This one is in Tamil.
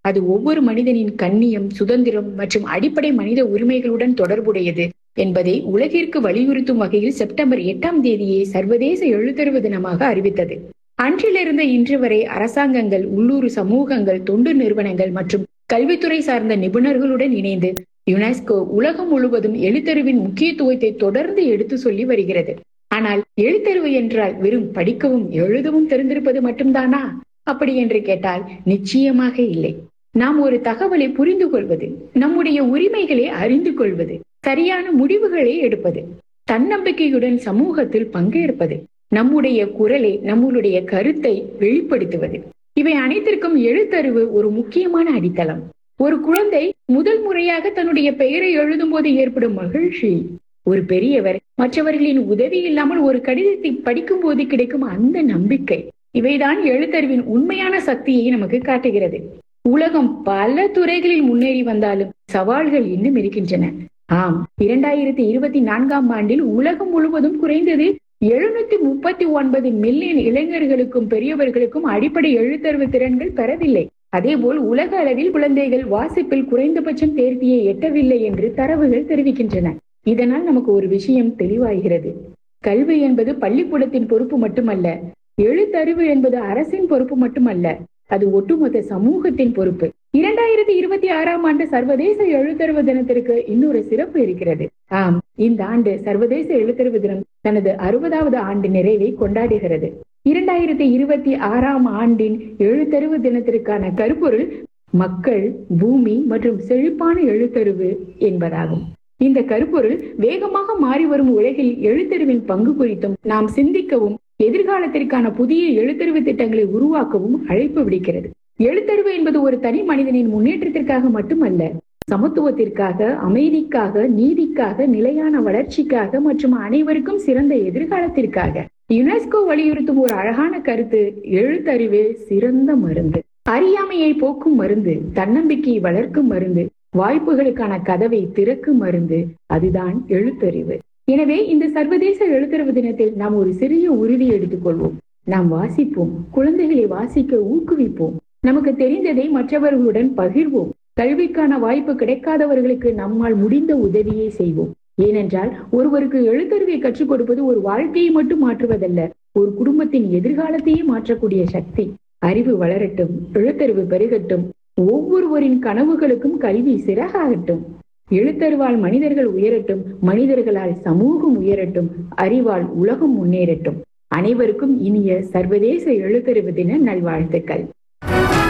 அது ஒவ்வொரு மனிதனின் கண்ணியம் சுதந்திரம் மற்றும் அடிப்படை மனித உரிமைகளுடன் தொடர்புடையது என்பதை உலகிற்கு வலியுறுத்தும் வகையில் செப்டம்பர் எட்டாம் தேதியை சர்வதேச எழுத்தறிவு தினமாக அறிவித்தது அன்றிலிருந்து இன்று வரை அரசாங்கங்கள் உள்ளூர் சமூகங்கள் தொண்டு நிறுவனங்கள் மற்றும் கல்வித்துறை சார்ந்த நிபுணர்களுடன் இணைந்து யுனெஸ்கோ உலகம் முழுவதும் எழுத்தறிவின் முக்கியத்துவத்தை தொடர்ந்து எடுத்து சொல்லி வருகிறது ஆனால் எழுத்தறிவு என்றால் வெறும் படிக்கவும் எழுதவும் தெரிந்திருப்பது மட்டும்தானா அப்படி என்று கேட்டால் நிச்சயமாக இல்லை நாம் ஒரு தகவலை புரிந்து கொள்வது நம்முடைய உரிமைகளை அறிந்து கொள்வது சரியான முடிவுகளை எடுப்பது தன்னம்பிக்கையுடன் சமூகத்தில் பங்கேற்பது நம்முடைய குரலை நம்மளுடைய கருத்தை வெளிப்படுத்துவது இவை அனைத்திற்கும் எழுத்தறிவு ஒரு முக்கியமான அடித்தளம் ஒரு குழந்தை முதல் முறையாக தன்னுடைய பெயரை எழுதும் போது ஏற்படும் மகிழ்ச்சி ஒரு பெரியவர் மற்றவர்களின் உதவி இல்லாமல் ஒரு கடிதத்தை படிக்கும் போது கிடைக்கும் அந்த நம்பிக்கை இவைதான் எழுத்தறிவின் உண்மையான சக்தியை நமக்கு காட்டுகிறது உலகம் பல துறைகளில் முன்னேறி வந்தாலும் சவால்கள் இன்னும் இருக்கின்றன ஆம் இரண்டாயிரத்தி இருபத்தி நான்காம் ஆண்டில் உலகம் முழுவதும் குறைந்தது எழுநூத்தி முப்பத்தி ஒன்பது மில்லியன் இளைஞர்களுக்கும் பெரியவர்களுக்கும் அடிப்படை எழுத்தறிவு திறன்கள் பெறவில்லை அதேபோல் உலக அளவில் குழந்தைகள் வாசிப்பில் குறைந்தபட்சம் தேர்ச்சியை எட்டவில்லை என்று தரவுகள் தெரிவிக்கின்றன இதனால் நமக்கு ஒரு விஷயம் தெளிவாகிறது கல்வி என்பது பள்ளிக்கூடத்தின் பொறுப்பு மட்டுமல்ல எழுத்தறிவு என்பது அரசின் பொறுப்பு மட்டுமல்ல அது ஒட்டுமொத்த சமூகத்தின் பொறுப்பு இரண்டாயிரத்தி இருபத்தி ஆறாம் ஆண்டு சர்வதேச எழுத்தறிவு தினத்திற்கு இன்னொரு சிறப்பு இருக்கிறது ஆம் இந்த ஆண்டு சர்வதேச எழுத்தறிவு தினம் தனது அறுபதாவது ஆண்டு நிறைவை கொண்டாடுகிறது இரண்டாயிரத்தி இருபத்தி ஆறாம் ஆண்டின் எழுத்தறிவு தினத்திற்கான கருப்பொருள் மக்கள் பூமி மற்றும் செழிப்பான எழுத்தறிவு என்பதாகும் இந்த கருப்பொருள் வேகமாக மாறி வரும் உலகில் எழுத்தறிவின் பங்கு குறித்தும் நாம் சிந்திக்கவும் எதிர்காலத்திற்கான புதிய எழுத்தறிவு திட்டங்களை உருவாக்கவும் அழைப்பு விடுக்கிறது எழுத்தறிவு என்பது ஒரு தனி மனிதனின் முன்னேற்றத்திற்காக மட்டுமல்ல சமத்துவத்திற்காக அமைதிக்காக நீதிக்காக நிலையான வளர்ச்சிக்காக மற்றும் அனைவருக்கும் சிறந்த எதிர்காலத்திற்காக யுனெஸ்கோ வலியுறுத்தும் ஒரு அழகான கருத்து எழுத்தறிவே சிறந்த மருந்து அறியாமையை போக்கும் மருந்து தன்னம்பிக்கையை வளர்க்கும் மருந்து வாய்ப்புகளுக்கான கதவை திறக்கும் மருந்து அதுதான் எழுத்தறிவு எனவே இந்த சர்வதேச எழுத்தறிவு தினத்தில் நாம் ஒரு சிறிய உறுதி எடுத்துக்கொள்வோம் நாம் வாசிப்போம் குழந்தைகளை வாசிக்க ஊக்குவிப்போம் நமக்கு தெரிந்ததை மற்றவர்களுடன் பகிர்வோம் கல்விக்கான வாய்ப்பு கிடைக்காதவர்களுக்கு நம்மால் முடிந்த உதவியை செய்வோம் ஏனென்றால் ஒருவருக்கு எழுத்தறிவை கற்றுக் கொடுப்பது ஒரு வாழ்க்கையை மட்டும் மாற்றுவதல்ல ஒரு குடும்பத்தின் எதிர்காலத்தையே மாற்றக்கூடிய சக்தி அறிவு வளரட்டும் எழுத்தறிவு பெருகட்டும் ஒவ்வொருவரின் கனவுகளுக்கும் கல்வி சிறகாகட்டும் எழுத்தறிவால் மனிதர்கள் உயரட்டும் மனிதர்களால் சமூகம் உயரட்டும் அறிவால் உலகம் முன்னேறட்டும் அனைவருக்கும் இனிய சர்வதேச எழுத்தறிவு தின நல்வாழ்த்துக்கள்